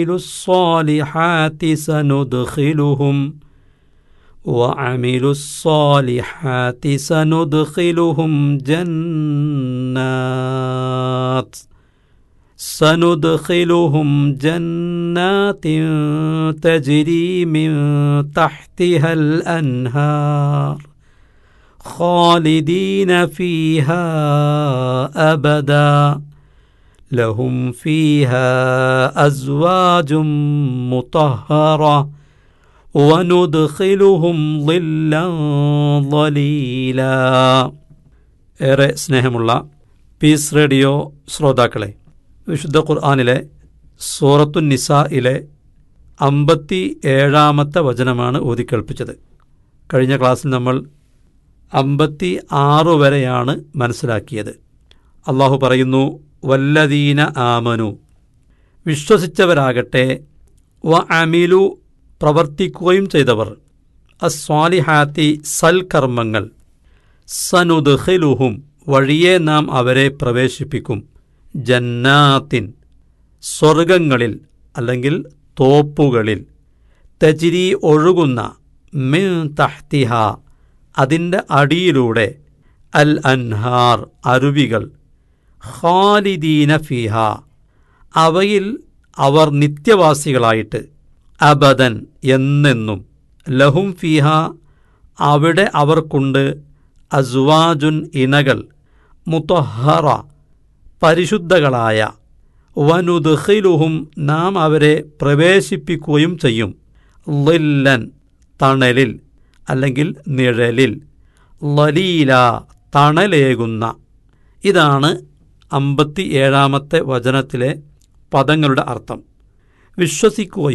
الصالحات سندخلهم وعملوا الصالحات سندخلهم جنات سندخلهم جنات تجري من تحتها الأنهار خالدين فيها أبدا لهم فيها أزواج مطهرة وندخلهم ظلا ظليلا ഏറെ സ്നേഹമുള്ള piece radio ശ്രോതാക്കളെ വിശുദ്ധ ഖുർആാനിലെ സൂറത്തു നിസായിലെ അമ്പത്തി ഏഴാമത്തെ വചനമാണ് ഓതിക്കേൾപ്പിച്ചത് കഴിഞ്ഞ ക്ലാസ്സിൽ നമ്മൾ അമ്പത്തി ആറ് വരെയാണ് മനസ്സിലാക്കിയത് അള്ളാഹു പറയുന്നു വല്ലദീന ആമനു വിശ്വസിച്ചവരാകട്ടെ വ അമിലു പ്രവർത്തിക്കുകയും ചെയ്തവർ അസ്വാലിഹാത്തി സൽക്കർമ്മങ്ങൾ സനുദ്ഖിലുഹും വഴിയെ നാം അവരെ പ്രവേശിപ്പിക്കും ജന്നാത്തിൻ സ്വർഗങ്ങളിൽ അല്ലെങ്കിൽ തോപ്പുകളിൽ തജിരി ഒഴുകുന്ന മിൻ തഹ്തിഹ അതിൻ്റെ അടിയിലൂടെ അൽ അൻഹാർ അരുവികൾ ഖാലിദീന ഫിഹ അവയിൽ അവർ നിത്യവാസികളായിട്ട് അബദൻ എന്നെന്നും ലഹും ഫിഹ അവിടെ അവർക്കുണ്ട് അസ്വാജുൻ ഇണകൾ മുത്തഹറ പരിശുദ്ധകളായ വനുദ്ഖിലുഹും നാം അവരെ പ്രവേശിപ്പിക്കുകയും ചെയ്യും ലില്ലൻ തണലിൽ അല്ലെങ്കിൽ നിഴലിൽ ലലീല തണലേകുന്ന ഇതാണ് അമ്പത്തി ഏഴാമത്തെ വചനത്തിലെ പദങ്ങളുടെ അർത്ഥം വിശ്വസിക്കുകയും